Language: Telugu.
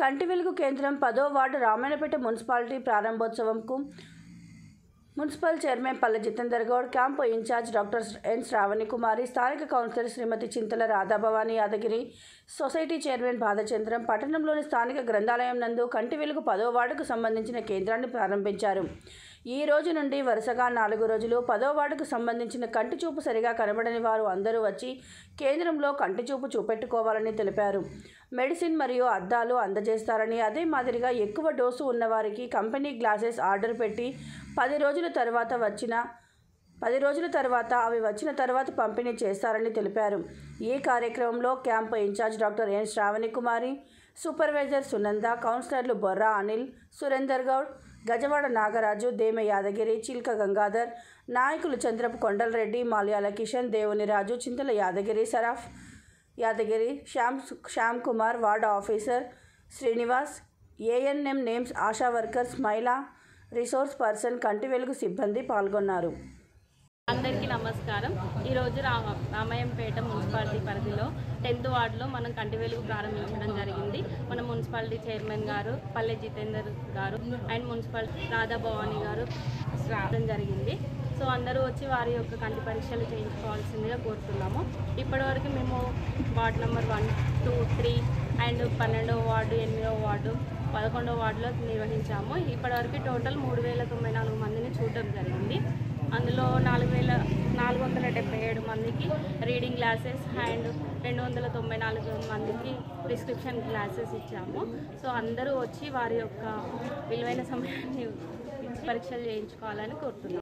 కంటి వెలుగు కేంద్రం పదో వార్డు రామాయణపేట మున్సిపాలిటీ ప్రారంభోత్సవంకు municipal chairman Palle Jitender Goud camp incharge doctor N Sravani Kumari స్థానిక councillor Srimathi Chintala Radhabhavani Yadagiri society chairman Badhachandram పట్టణంలోని స్థానిక గ్రంథాలయం నందు కంటి వెలుగు పదో వార్డుకు సంబంధించిన కేంద్రాన్ని ప్రారంభించారు ఈ రోజు నుండి వరుసగా నాలుగు రోజులు పదో వార్డుకు సంబంధించిన కంటి చూపు సరిగా కనబడని వారు అందరూ వచ్చి కేంద్రంలో కంటి చూపు చూపెట్టుకోవాలని తెలిపారు మెడిసిన్ మరియు అద్దాలు అందజేస్తారని అదే మాదిరిగా ఎక్కువ డోసు ఉన్నవారికి కంపెనీ గ్లాసెస్ ఆర్డర్ పెట్టి పది రోజుల తర్వాత వచ్చిన పది రోజుల తర్వాత అవి వచ్చిన తర్వాత పంపిణీ చేస్తారని తెలిపారు ఈ కార్యక్రమంలో camp incharge doctor N Sravani Kumari supervisor Sunanda కౌన్సిలర్లు బొర్రా అనిల్ సురేందర్ గౌడ్ గజవాడ నాగరాజు దేమ యాదగిరి చిల్క గంగాధర్ నాయకులు చంద్రపు Kondal Reddy Malyala Kishan Devuni Raju Chintala Yadagiri Saraf Yadagiri Shyam Shyam Kumar ward officer Srinivas ANM names ASHA workers మహిళా రిసోర్స్ పర్సన్ కంటి వెలుగు సిబ్బంది పాల్గొన్నారు అందరికీ నమస్కారం ఈరోజు రా రామాయంపేట మున్సిపాలిటీ పరిధిలో టెన్త్ వార్డులో మనం కంటి వెలుగు ప్రారంభించడం జరిగింది మన మున్సిపాలిటీ చైర్మన్ గారు పల్లె జితేందర్ గారు అండ్ మున్సిపల్ రాధా భవానీ గారు రావడం జరిగింది సో అందరూ వచ్చి వారి యొక్క కంటి పరీక్షలు చేయించుకోవాల్సిందిగా కోరుతున్నాము ఇప్పటివరకు మేము ward number one two three and పన్నెండవ వార్డు ఎనిమిదవ వార్డు పదకొండవ వార్డులో నిర్వహించాము ఇప్పటివరకు టోటల్ మూడు వేల తొంభై నాలుగు మందిని చూడడం జరిగింది అందులో నాలుగు వేల నాలుగు వందల డెబ్బై ఏడు మందికి రీడింగ్ గ్లాసెస్ అండ్ రెండు వందల తొంభై నాలుగు మందికి ప్రిస్క్రిప్షన్ గ్లాసెస్ ఇచ్చాము సో అందరూ వచ్చి వారి యొక్క విలువైన సమయాన్ని పరీక్షలు చేయించుకోవాలని కోరుతున్నాం